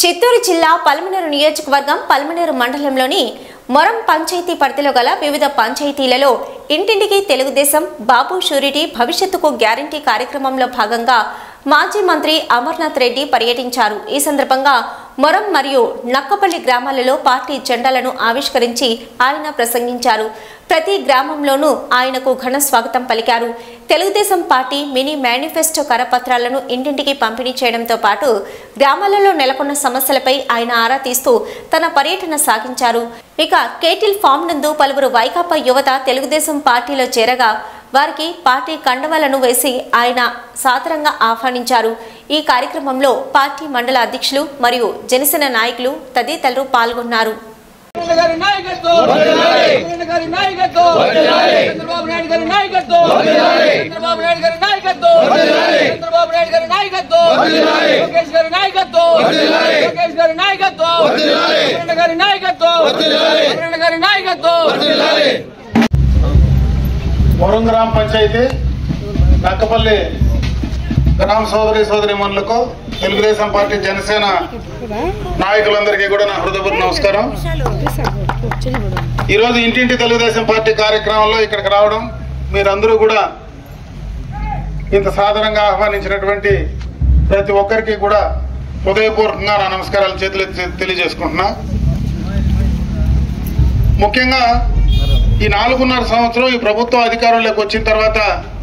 చిత్తూరు జిల్లా పల్మనేరు నియోజకవర్గం పల్మనేరు మండలంలోని మొరం పంచాయతీ పరిధిలో గల వివిధ పంచాయతీలలో ఇంటింటికి తెలుగుదేశం బాబు షూరిటీ భవిష్యత్తుకు గ్యారంటీ కార్యక్రమంలో భాగంగా మాజీ మంత్రి అమర్నాథ్ రెడ్డి పర్యటించారు ఈ సందర్భంగా మొరం మరియు నక్కపల్లి గ్రామాలలో పార్టీ జెండాలను ఆవిష్కరించి ఆయన ప్రసంగించారు ప్రతి గ్రామంలోనూ ఆయనకు ఘన స్వాగతం పలికారు తెలుగుదేశం పార్టీ మినీ మేనిఫెస్టో కరపత్రాలను ఇంటింటికి పంపిణీ చేయడంతో పాటు గ్రామాలలో నెలకొన్న సమస్యలపై ఆయన ఆరా తీస్తూ తన పర్యటన సాగించారు ఇక కేటిల్ ఫామ్ నందు పలువురు వైకాపా యువత తెలుగుదేశం పార్టీలో చేరగా వారికి పార్టీ కండవాలను వేసి ఆయన సాదరంగా ఆహ్వానించారు ఈ కార్యక్రమంలో పార్టీ మండల అధ్యక్షులు మరియు జనసేన నాయకులు తదితరులు పాల్గొన్నారు చంద్రబాబు గారి నాయకత్వం చంద్రబాబు గారి నాయకత్వం చంద్రబాబు నాయుడు గారి నాయకత్వం చంద్రబాబు నాయుడు గారి నాయకత్వం చంద్రబాబు నాయుడు గారి నాయకత్వం లోకేష్ గారి నాయకత్వం లోకేష్ గారి నాయకత్వం అరుణ గారి నాయకత్వం అరుణ గారి నాయకత్వం వరుణ్ గ్రామ పంచాయతీ నక్కపల్లి గ్రామ సోదరి సోదరి మనులకు తెలుగుదేశం పార్టీ జనసేన నాయకులందరికీ కూడా నా హృదయపూర్వక నమస్కారం ఈరోజు ఇంటింటి తెలుగుదేశం పార్టీ కార్యక్రమంలో ఇక్కడికి రావడం మీరందరూ కూడా ఇంత సాధారణంగా ఆహ్వానించినటువంటి ప్రతి ఒక్కరికి కూడా హృదయపూర్వకంగా నా నమస్కారాలు చేతులు తెలియజేసుకుంటున్నా ముఖ్యంగా ఈ నాలుగున్నర సంవత్సరం ఈ ప్రభుత్వం అధికారంలోకి వచ్చిన తర్వాత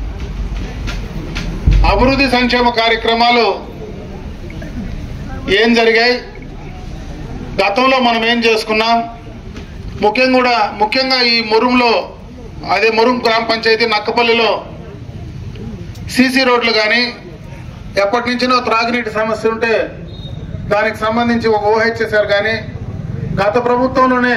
అభివృద్ధి సంక్షేమ కార్యక్రమాలు ఏం జరిగాయి గతంలో మనం ఏం చేసుకున్నాం ముఖ్యంగా కూడా ముఖ్యంగా ఈ మురుంలో అదే మురుం గ్రామ పంచాయతీ నక్కపల్లిలో సీసీ రోడ్లు కానీ ఎప్పటి నుంచినో త్రాగునీటి సమస్య ఉంటే దానికి సంబంధించి ఒక ఓహెచ్ఎస్ఆర్ కానీ గత ప్రభుత్వంలోనే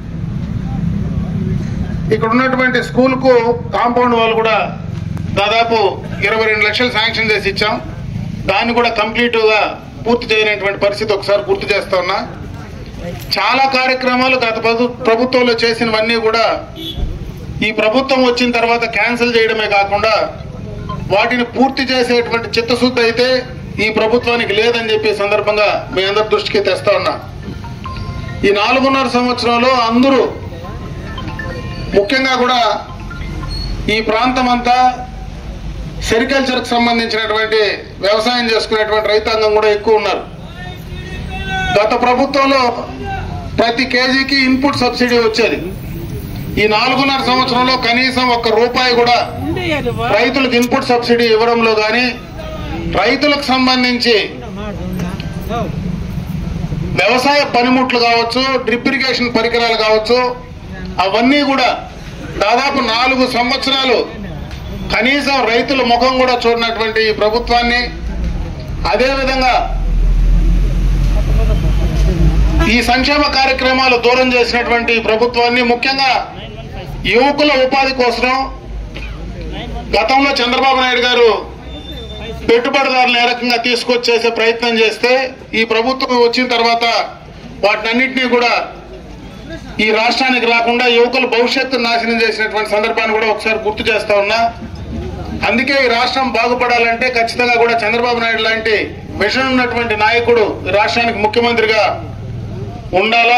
ఇక్కడ ఉన్నటువంటి స్కూల్ కు కాంపౌండ్ వాళ్ళు కూడా దాదాపు ఇరవై రెండు లక్షలు శాంక్షన్ చేసి ఇచ్చాం దాన్ని కూడా కంప్లీట్ గా పూర్తి చేయనటువంటి పరిస్థితి ఒకసారి గుర్తు చేస్తా ఉన్నా చాలా కార్యక్రమాలు గత ప్రభు- ప్రభుత్వంలో చేసినవన్నీ కూడా ఈ ప్రభుత్వం వచ్చిన తర్వాత క్యాన్సిల్ చేయడమే కాకుండా వాటిని పూర్తి చేసేటువంటి చిత్తశుద్ధి అయితే ఈ ప్రభుత్వానికి లేదని చెప్పి ఈ సందర్భంగా మీ అందరి దృష్టికి తెస్తా ఉన్నా ఈ నాలుగున్నర సంవత్సరంలో అందరూ ముఖ్యంగా కూడా ఈ ప్రాంతం అంతా సెరికల్చర్కి సంబంధించినటువంటి వ్యవసాయం చేసుకునేటువంటి రైతాంగం కూడా ఎక్కువ ఉన్నారు గత ప్రభుత్వంలో ప్రతి కేజీకి ఇన్పుట్ సబ్సిడీ వచ్చేది ఈ నాలుగున్నర సంవత్సరంలో కనీసం ఒక్క రూపాయి కూడా రైతులకు ఇన్పుట్ సబ్సిడీ ఇవ్వడంలో కానీ రైతులకు సంబంధించి వ్యవసాయ పనిముట్లు కావచ్చు డ్రిప్ ఇరిగేషన్ పరికరాలు కావచ్చు అవన్నీ కూడా దాదాపు నాలుగు సంవత్సరాలు కనీసం రైతుల ముఖం కూడా చూడనటువంటి ఈ ప్రభుత్వాన్ని అదేవిధంగా ఈ సంక్షేమ కార్యక్రమాలు దూరం చేసినటువంటి ఈ ప్రభుత్వాన్ని ముఖ్యంగా యువకుల ఉపాధి కోసం గతంలో చంద్రబాబు నాయుడు గారు పెట్టుబడిదారులను ఏ రకంగా తీసుకొచ్చేసే ప్రయత్నం చేస్తే ఈ ప్రభుత్వం వచ్చిన తర్వాత వాటినన్నింటినీ కూడా ఈ రాష్ట్రానికి రాకుండా యువకుల భవిష్యత్తు నాశనం చేసినటువంటి సందర్భాన్ని కూడా ఒకసారి గుర్తు చేస్తా ఉన్నా అందుకే ఈ రాష్ట్రం బాగుపడాలంటే ఖచ్చితంగా కూడా చంద్రబాబు నాయుడు లాంటి విషయం ఉన్నటువంటి నాయకుడు ఈ రాష్ట్రానికి ముఖ్యమంత్రిగా ఉండాలా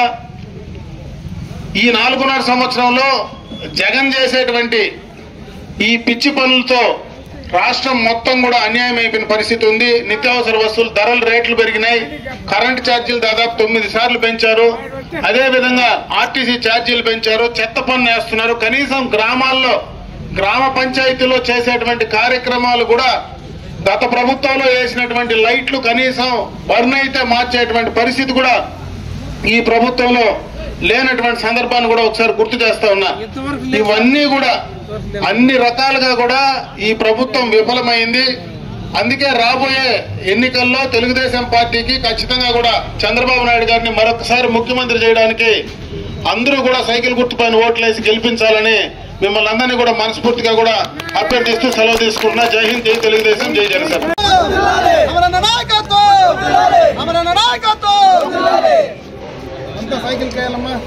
ఈ నాలుగున్నర సంవత్సరంలో జగన్ చేసేటువంటి ఈ పిచ్చి పనులతో రాష్ట్రం మొత్తం కూడా అన్యాయం అయిపోయిన పరిస్థితి ఉంది నిత్యావసర వస్తువులు ధరలు రేట్లు పెరిగినాయి కరెంట్ ఛార్జీలు దాదాపు తొమ్మిది సార్లు పెంచారు అదే విధంగా ఆర్టీసీ ఛార్జీలు పెంచారు చెత్త పన్ను వేస్తున్నారు కనీసం గ్రామాల్లో గ్రామ పంచాయతీలో చేసేటువంటి కార్యక్రమాలు కూడా గత ప్రభుత్వంలో వేసినటువంటి లైట్లు కనీసం బర్న్ అయితే మార్చేటువంటి పరిస్థితి కూడా ఈ ప్రభుత్వంలో లేనటువంటి సందర్భాన్ని కూడా ఒకసారి గుర్తు చేస్తా ఉన్నా ఇవన్నీ కూడా అన్ని రకాలుగా కూడా ఈ ప్రభుత్వం విఫలమైంది అందుకే రాబోయే ఎన్నికల్లో తెలుగుదేశం పార్టీకి ఖచ్చితంగా కూడా చంద్రబాబు నాయుడు గారిని మరొకసారి ముఖ్యమంత్రి చేయడానికి అందరూ కూడా సైకిల్ గుర్తుపైన ఓట్లేసి గెలిపించాలని మిమ్మల్ని అందరినీ కూడా మనస్ఫూర్తిగా కూడా అభ్యర్థిస్తూ సెలవు తీసుకుంటున్నా జై హింద్ జై తెలుగుదేశం జై జనసేన అమరన్న నాయకత్వం అమరన్న నాయకత్వం సైకిల్ కేయాలమ్మా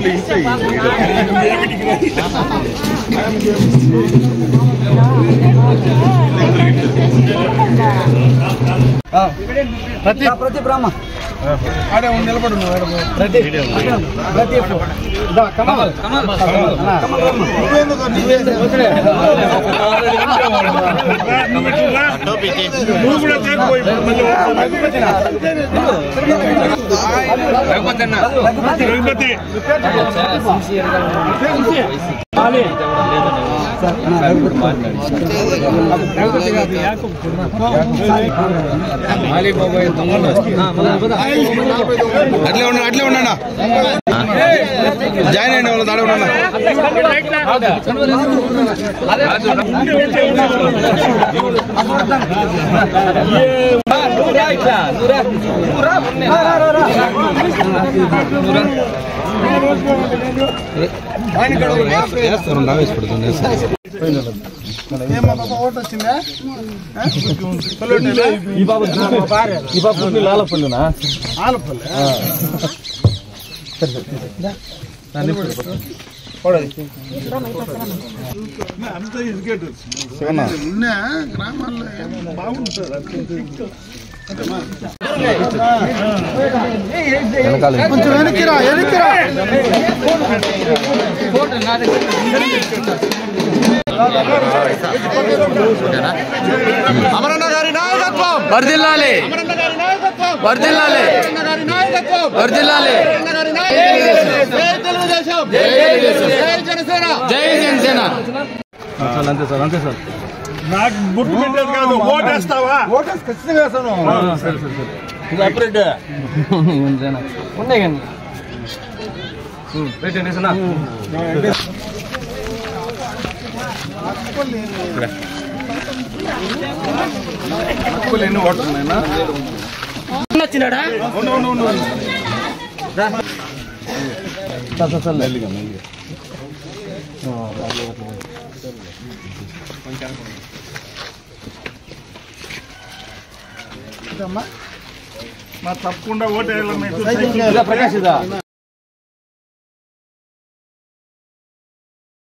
ప్రతి ప్రతి బ్రహ్మ ఆడే ఉండి నిలబడు నువ్వు ఆడ పో. ప్రతి ప్రతి దా, కమల్ కమల్ నువ్వెందుకు నువ్వెందుకు వచ్చే అట్లే ఉండండి అట్లే ఉండండి జాయిన్ అయ్యండి వాళ్ళు దాడ ఉండండి ఏమ్మా పాప ఓటు వచ్చిందా ఆలపల్లి ఉన్న గ్రామాల్లో ఏం బాగుంటుంది కొంచెం వెనక్కిరా వెనక్కిరా అమరన్న గారి నాయకత్వం వర్దిల్లాలి వర్దిల్లాలి వర్దిల్లాలి జై తెలుగుదేశం జై జనసేన జై జనసేన నాకు గుర్తు పెట్టేది కాదు ఓటేస్తావా ఓటర్స్ ఖచ్చితంగా వేస్తాను ఉన్నాయి కానీ ఎన్ని ఓట్లు ఉన్నాయన్నా మా తప్పకుండా ఓటేయాలన్నా